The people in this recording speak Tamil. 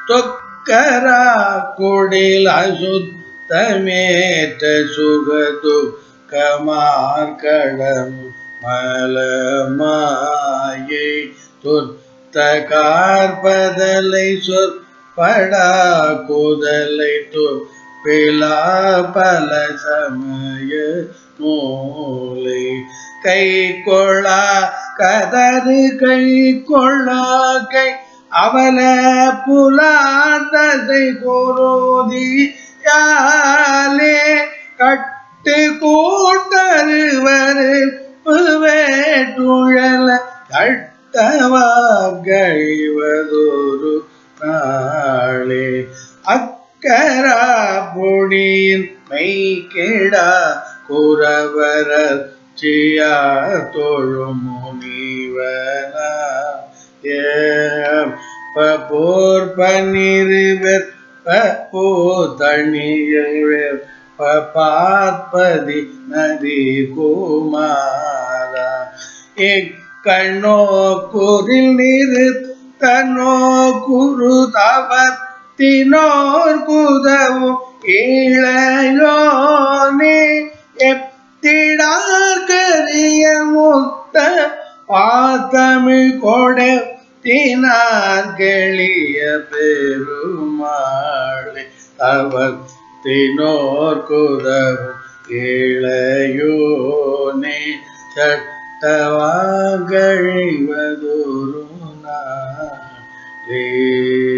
தொக்கரா கொடில் அசுத்தமேற்ற சுகது கமார்கடம் மலமாயை துத்த கார்பதலை சொற்படா குதலை து பிலா பல சமய நூலை கை கொள்ளா கதறு கை கொள்ளா கை அவல புலாந்ததை குருதி யாலே கட்டு கூட்டருவரு வேட்டுழல கட்டவாகழிவதொரு நாளே அக்கரா பொடியின் மெய்கேடா குறவரர் சியா தொழும் முனிவனா போர் பன்னிருவர் போ தனியவர் பார்ப்பதி நதி குமாரா இக்கண்ணோ குரில் நிறுத்தனோ குரு தவத்தினோர் குதவும் இளையோனே எத்திடார்கரிய முத்த பாத்தமிழ் கொடை தினார் கெளிய பெருமாளே அவர் தினோர் குதவும் இளையோனே சட்டவாகழிவதொரு நாளே